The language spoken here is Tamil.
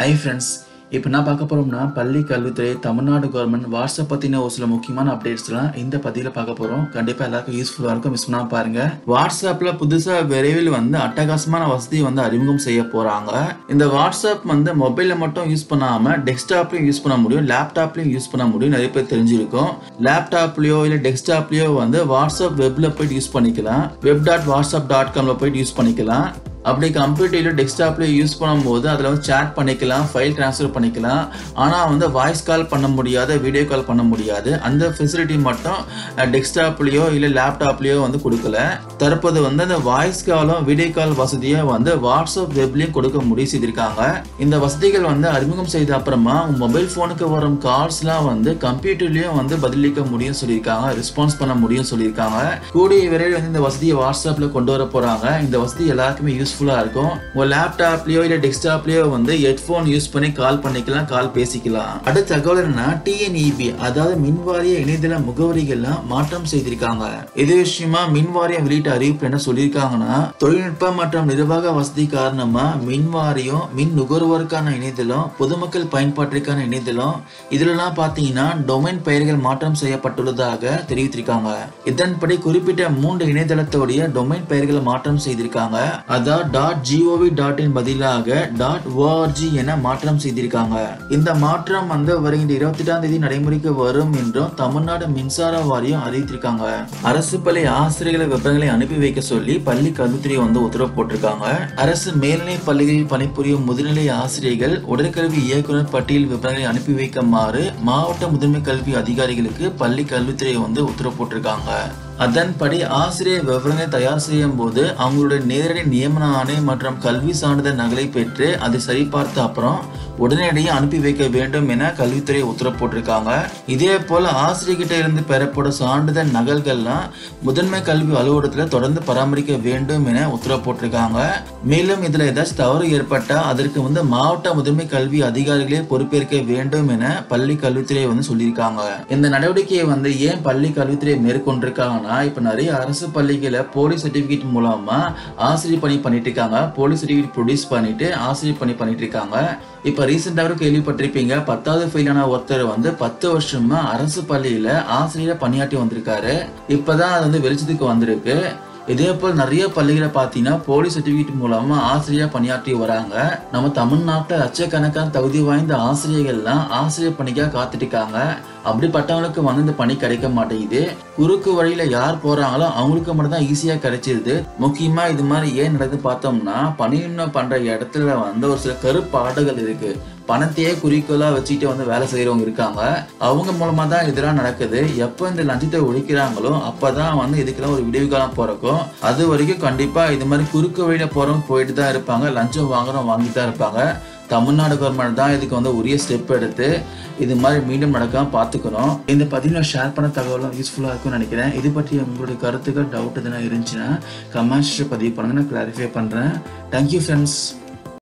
ஹை ஃப்ரெண்ட்ஸ் இப்போ நான் பார்க்க போகிறோம்னா பள்ளி கல்வித்துறை தமிழ்நாடு கவர்மெண்ட் வாட்ஸ்அப் பற்றின ஒரு சில முக்கியமான அப்டேட்ஸ்லாம் இந்த பதிவில் பார்க்க போகிறோம் கண்டிப்பாக எல்லாருக்கும் யூஸ்ஃபுல்லாக இருக்கும் மிஸ் பண்ணாம பாருங்க வாட்ஸ்அப்பில் புதுசாக விரைவில் வந்து அட்டகாசமான வசதி வந்து அறிமுகம் செய்ய போகிறாங்க இந்த வாட்ஸ்அப் வந்து மொபைலில் மட்டும் யூஸ் பண்ணாமல் டெஸ்க்டாப்லையும் யூஸ் பண்ண முடியும் லேப்டாப்லையும் யூஸ் பண்ண முடியும் நிறைய பேர் தெரிஞ்சிருக்கும் லேப்டாப்லையோ இல்லை டெஸ்க்டாப்லையோ வந்து வாட்ஸ்அப் வெப்பில் போயிட்டு யூஸ் பண்ணிக்கலாம் வெப் டாட் வாட்ஸ்அப் டாட் காமில் போயிட்டு யூஸ் பண்ணிக்கலாம் அப்படி கம்ப்யூட்டரில் டெஸ்க்டாப்பில் யூஸ் பண்ணும்போது அதில் வந்து சேட் பண்ணிக்கலாம் ஃபைல் ட்ரான்ஸ்ஃபர் பண்ணிக்கலாம் ஆனால் வந்து வாய்ஸ் கால் பண்ண முடியாது வீடியோ கால் பண்ண முடியாது அந்த ஃபெசிலிட்டி மட்டும் டெஸ்க்டாப்லேயோ இல்லை லேப்டாப்லேயோ வந்து கொடுக்கல தற்போது வந்து அந்த வாய்ஸ் காலும் வீடியோ கால் வசதியை வந்து வாட்ஸ்அப் வெப்லேயும் கொடுக்க முடிவு செய்திருக்காங்க இந்த வசதிகள் வந்து அறிமுகம் செய்த அப்புறமா உங்கள் மொபைல் ஃபோனுக்கு வரும் கால்ஸ்லாம் வந்து கம்ப்யூட்டர்லேயும் வந்து பதிலளிக்க முடியும் சொல்லியிருக்காங்க ரெஸ்பான்ஸ் பண்ண முடியும் சொல்லியிருக்காங்க கூடிய விரைவில் வந்து இந்த வசதியை வாட்ஸ்அப்பில் கொண்டு வர போகிறாங்க இந்த வசதி எல்லாருக்குமே யூஸ்ஃபுல்லாக இருக்கும் உங்கள் லேப்டாப்லேயோ இல்லை டெஸ்க்டாப்லேயோ வந்து ஹெட்ஃபோன் யூஸ் பண்ணி கால் பண்ணிக்கலாம் கால் பேசிக்கலாம் அடுத்த தகவல் என்னன்னா டிஎன்இபி அதாவது மின்வாரிய இணையதள முகவரிகள்லாம் மாற்றம் செய்திருக்காங்க இது விஷயமா மின்வாரியம் வெளியிட்ட அறிவிப்பு என்ன சொல்லியிருக்காங்கன்னா தொழில்நுட்ப மற்றும் நிர்வாக வசதி காரணமா மின்வாரியம் மின் நுகர்வோருக்கான இணையதளம் பொதுமக்கள் பயன்பாட்டிற்கான இணையதளம் இதுலலாம் பார்த்தீங்கன்னா டொமைன் பெயர்கள் மாற்றம் செய்யப்பட்டுள்ளதாக தெரிவித்திருக்காங்க இதன்படி குறிப்பிட்ட மூன்று இணையதளத்தோடைய டொமைன் பெயர்களை மாற்றம் செய்திருக்காங்க அதான் டாட் ஜிஓவி டாட் இன் பதிலாக டாட் ஓஆர்ஜி என மாற்றம் செய்திருக்காங்க இந்த மாற்றம் வந்து வருகின்ற இருபத்தி எட்டாம் தேதி நடைமுறைக்கு வரும் என்றும் தமிழ்நாடு மின்சார வாரியம் அறிவித்திருக்காங்க அரசு பள்ளி ஆசிரியர்களை விவரங்களை அனுப்பி வைக்க சொல்லி பள்ளி கல்வித்துறை வந்து உத்தரவு போட்டிருக்காங்க அரசு மேல்நிலை பள்ளிகளில் பணிபுரியும் முதுநிலை ஆசிரியர்கள் உடற்கல்வி இயக்குனர் பட்டியல் விவரங்களை அனுப்பி வைக்குமாறு மாவட்ட முதன்மை கல்வி அதிகாரிகளுக்கு பள்ளி கல்வித்துறை வந்து உத்தரவு போட்டிருக்காங்க அதன்படி ஆசிரியர் விவரங்களை தயார் செய்யும் போது அவங்களுடைய நேரடி நியமன ஆணை மற்றும் கல்வி சான்றிதழ் நகலை பெற்று அதை சரிபார்த்த அப்புறம் உடனடியே அனுப்பி வைக்க வேண்டும் என கல்வித்துறை உத்தரவு போட்டிருக்காங்க இதே போல ஆசிரியர்கிட்ட இருந்து பெறப்படும் சான்றிதழ் நகல்கள்லாம் முதன்மை கல்வி அலுவலகத்தில் தொடர்ந்து பராமரிக்க வேண்டும் என உத்தரவு போட்டிருக்காங்க மேலும் இதுல ஏதாச்சும் தவறு ஏற்பட்டா அதற்கு வந்து மாவட்ட முதன்மை கல்வி அதிகாரிகளே பொறுப்பேற்க வேண்டும் என பள்ளி கல்வித்துறை வந்து சொல்லியிருக்காங்க இந்த நடவடிக்கையை வந்து ஏன் பள்ளி கல்வித்துறை மேற்கொண்டிருக்காங்கன்னா இப்ப நிறைய அரசு பள்ளிகளை போலி சர்டிபிகேட் மூலமா ஆசிரியர் பணி பண்ணிட்டு இருக்காங்க போலி சர்டிபிகேட் ப்ரொடியூஸ் பண்ணிட்டு ஆசிரியர் பணி பண்ணிட்டு இருக்காங்க இப்ப ரீசெண்டாக கேள்விப்பட்டிருப்பீங்க பத்தாவது ஃபெயிலான ஒருத்தர் வந்து பத்து வருஷமா அரசு பள்ளியில ஆசிரியர் பணியாற்றி வந்திருக்காரு இப்பதான் அது வந்து வெளிச்சத்துக்கு வந்திருக்கு இதே போல் நிறைய பள்ளிகளை பார்த்தீங்கன்னா போலீஸ் சர்டிஃபிகேட் மூலமா ஆசிரியர் பணியாற்றி வராங்க நம்ம தமிழ்நாட்டில் லட்சக்கணக்கான தகுதி வாய்ந்த ஆசிரியர்கள்லாம் ஆசிரியர் பணிக்காக காத்துட்டு இருக்காங்க அப்படிப்பட்டவங்களுக்கு வந்து இந்த பணி கிடைக்க மாட்டேங்குது குறுக்கு வழியில யார் போறாங்களோ அவங்களுக்கு மட்டும் தான் ஈஸியா கிடைச்சிருது முக்கியமா இது மாதிரி ஏன் நடக்குது பார்த்தோம்னா பணியிடம் பண்ற இடத்துல வந்து ஒரு சில கருப்பாடுகள் இருக்கு பணத்தையே குறிக்கோளா வச்சுட்டு வந்து வேலை செய்யறவங்க இருக்காங்க அவங்க மூலமா தான் இதெல்லாம் நடக்குது எப்போ இந்த லஞ்சத்தை ஒழிக்கிறாங்களோ அப்பதான் வந்து இதுக்கெல்லாம் ஒரு விடிவு காலம் பிறக்கும் அது வரைக்கும் கண்டிப்பா இது மாதிரி குறுக்கு வழியில போறவங்க போயிட்டு தான் இருப்பாங்க லஞ்சம் வாங்குறவங்க வாங்கிட்டு தான் இருப்பாங்க தமிழ்நாடு கவர்மெண்ட் தான் இதுக்கு வந்து உரிய ஸ்டெப் எடுத்து இது மாதிரி மீண்டும் நடக்காம பார்த்துக்கணும் இந்த பதிவில் ஷேர் பண்ண தகவலும் யூஸ்ஃபுல்லாக இருக்கும்னு நினைக்கிறேன் இது பற்றி உங்களுடைய கருத்துக்கள் டவுட் எதுனா இருந்துச்சுன்னா கமெண்ட்ஸ் பதிவு பண்ணுங்க நான் கிளாரிஃபை பண்ணுறேன் தேங்க்யூ ஃப்ரெண்ட்ஸ்